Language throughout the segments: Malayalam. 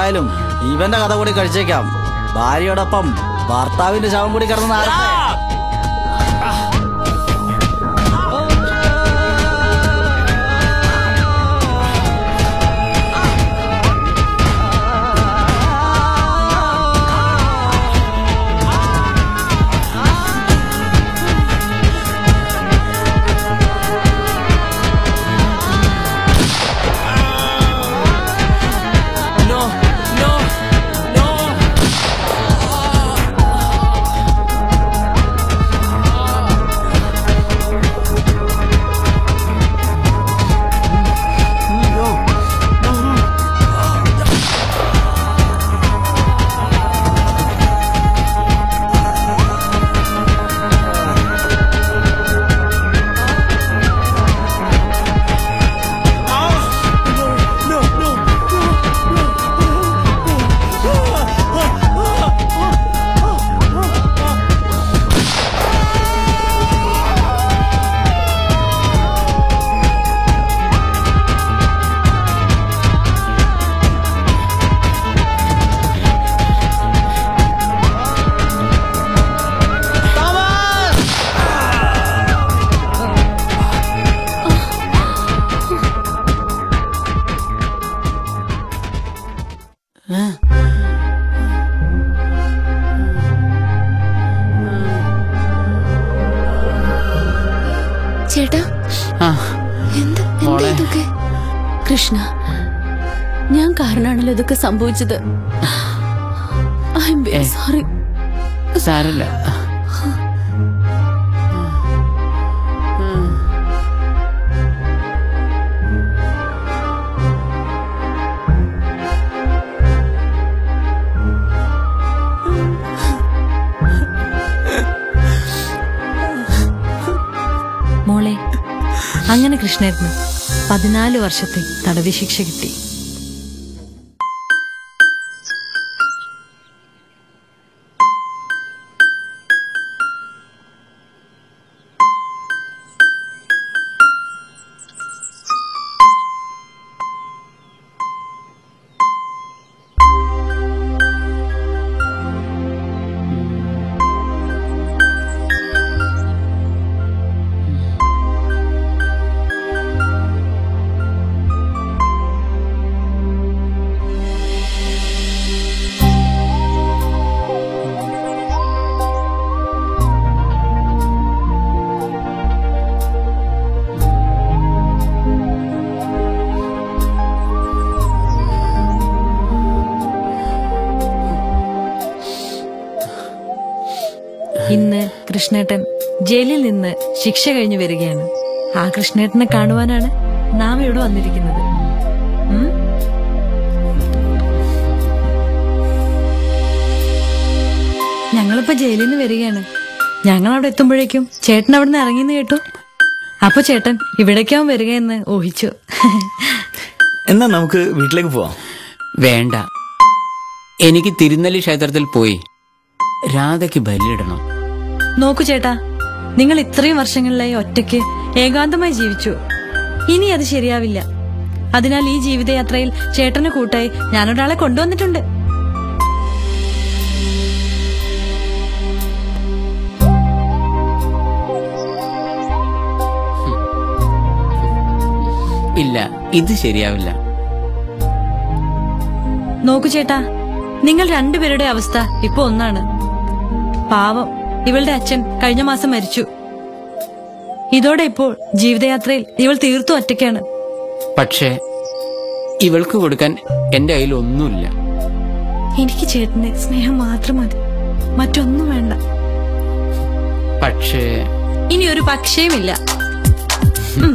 എന്തായാലും ഇവന്റെ കഥ കൂടി കഴിച്ചേക്കാം ഭാര്യയോടൊപ്പം ഭർത്താവിന്റെ ശവം കൂടി കിടന്ന് നാരത്തെ. No, no, no. ചേട്ടാ ആ എന്ത് എന്താ മോളെ. ഇതൊക്കെ കൃഷ്ണ ഞാൻ കാരണാണല്ലോ ഇതൊക്കെ സംഭവിച്ചത് I am very uh. Sorry സാരല്ല മോളെ അങ്ങനെ കൃഷ്ണേട്ടന് പതിനാല് വർഷത്തെ തടവ് ശിക്ഷ കിട്ടി ഇന്ന് കൃഷ്ണേട്ടൻ ജയിലിൽ നിന്ന് ശിക്ഷ കഴിഞ്ഞു വരികയാണ് ആ കൃഷ്ണേട്ടനെ കാണുവാനാണ് നാം ഇവിടെ വന്നിരിക്കുന്നത് ഉം? ഞങ്ങളിപ്പോ ജയിലിൽ നിന്ന് വരികയാണ് ഞങ്ങൾ അവിടെ എത്തുമ്പോഴേക്കും ചേട്ടൻ അവിടെ നിന്ന് ഇറങ്ങിന്ന് കേട്ടു അപ്പൊ ചേട്ടൻ ഇവിടേക്കാവും വരികയെന്ന് ഊഹിച്ചു എന്നാ നമുക്ക് വീട്ടിലേക്ക് പോവാം വേണ്ട എനിക്ക് തിരുനെല്ലി ക്ഷേത്രത്തിൽ പോയി രാധയ്ക്ക് ബലിയിടണം നോക്കൂ ചേട്ടാ നിങ്ങൾ ഇത്രയും വർഷങ്ങളിലായി ഒറ്റയ്ക്ക് ഏകാന്തമായി ജീവിച്ചു ഇനി അത് ശരിയാവില്ല അതിനാൽ ഈ ജീവിതയാത്രയിൽ ചേട്ടന് കൂട്ടായി ഞാനൊരാളെ കൊണ്ടുവന്നിട്ടുണ്ട് ഇല്ല ഇത് ശരിയാവില്ല നോക്കൂ ചേട്ടാ നിങ്ങൾ രണ്ടുപേരുടെ അവസ്ഥ ഇപ്പൊ ഒന്നാണ് പാവം ഇവളുടെ അച്ഛൻ കഴിഞ്ഞ മാസം മരിച്ചു ഇതോടെ ഇപ്പോൾ ജീവിതയാത്രയിൽ ഇവൾ തീർത്തും ഒറ്റയ്ക്കാണ് പക്ഷേ ഇവൾക്ക് കൊടുക്കാൻ എന്റെ കയ്യിൽ ഒന്നുമില്ല എനിക്ക് ചേട്ടന്റെ സ്നേഹം മാത്രം മതി മറ്റൊന്നും വേണ്ട പക്ഷേ ഇനി ഒരു പക്ഷേമില്ല ഉം.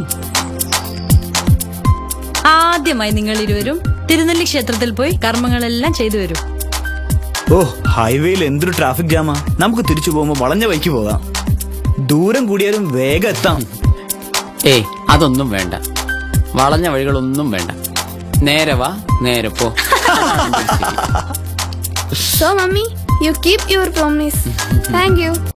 ആദ്യമായി നിങ്ങൾ ഇരുവരും തിരുനെല്ലി ക്ഷേത്രത്തിൽ പോയി കർമ്മങ്ങളെല്ലാം ചെയ്തു വരും ഓ ഹൈവേയിൽ എന്തൊരു ട്രാഫിക് ജാമാ നമുക്ക് തിരിച്ചു പോകുമ്പോൾ വളഞ്ഞ വഴിക്ക് പോകാം ദൂരം കൂടിയാലും വേഗം എത്താം ഏയ് അതൊന്നും വേണ്ട വളഞ്ഞ വഴികളൊന്നും വേണ്ട നേരെ വാ നേരെ പോ So, mommy, you keep your promise. Thank you.